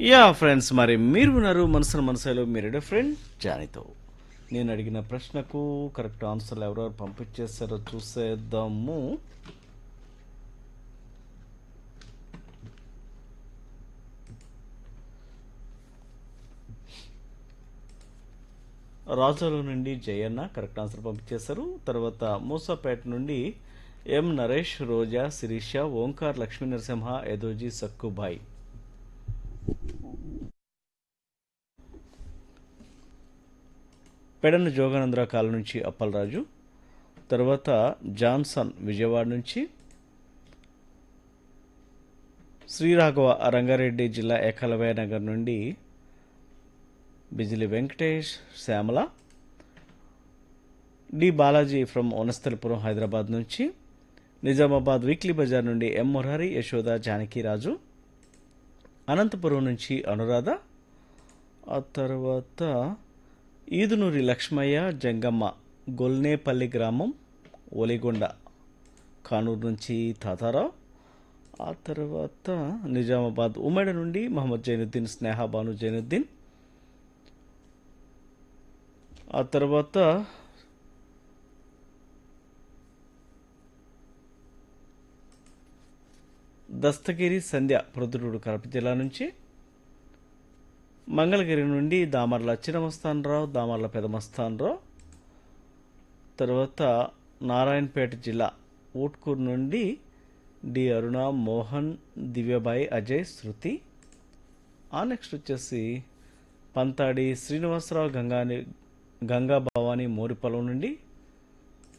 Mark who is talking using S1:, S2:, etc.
S1: yeah friends మరి మీరు విన్నారు మనసున మనసులో మీరేడే ఫ్రెండ్ జానితో నేను అడిగిన ప్రశ్నకు కరెక్ట్ ఆన్సర్లు ఎవరెవరు పంపించేస్తారో చూసేద్దాము రాజుల నుండి జయన్న కరెక్ట్ ఆన్సర్ పంపించేశారు తర్వాత మూసాపేట నుండి ఎం నరేష్ రోజా శిరీష ఓంకార్ లక్ష్మీ నరసింహ యదోజీ సక్కుబాయ్ పెడన జోగానందరావు కాలం నుంచి అప్పలరాజు తర్వాత జాన్సన్ విజయవాడ నుంచి శ్రీరాఘవ రంగారెడ్డి జిల్లా ఏకలవ్య నగర్ నుండి బిజిలి వెంకటేష్ శ్యామల డి బాలాజీ ఫ్రమ్ ఓనస్థలపురం హైదరాబాద్ నుంచి నిజామాబాద్ వీక్లీ బజార్ నుండి ఎం మురారి యశోద జానకిరాజు అనంతపురం నుంచి అనురాధ ఆ తర్వాత ఈదునూరి లక్ష్మయ్య జంగమ్మ గొల్నేపల్లి గ్రామం ఒలిగొండ కానూరు నుంచి తాతారావు ఆ తర్వాత నిజామాబాద్ ఉమ్మడి నుండి మహమ్మద్ జైనుద్దీన్ స్నేహ బాను జైనుద్దీన్ ఆ తర్వాత దస్తగిరి సంధ్య ప్రొద్దుటూరు కడప జిల్లా నుంచి మంగళగిరి నుండి దామర్ల చిన్నమస్తానరావు దామర్ల పెదమస్తానరావు తర్వాత నారాయణపేట జిల్లా ఊట్కూరు నుండి డి అరుణ మోహన్ దివ్యబాయి అజయ్ శృతి ఆ నెక్స్ట్ వచ్చేసి పంతాడి శ్రీనివాసరావు గంగాని గంగా భవాని మోరిపొలం నుండి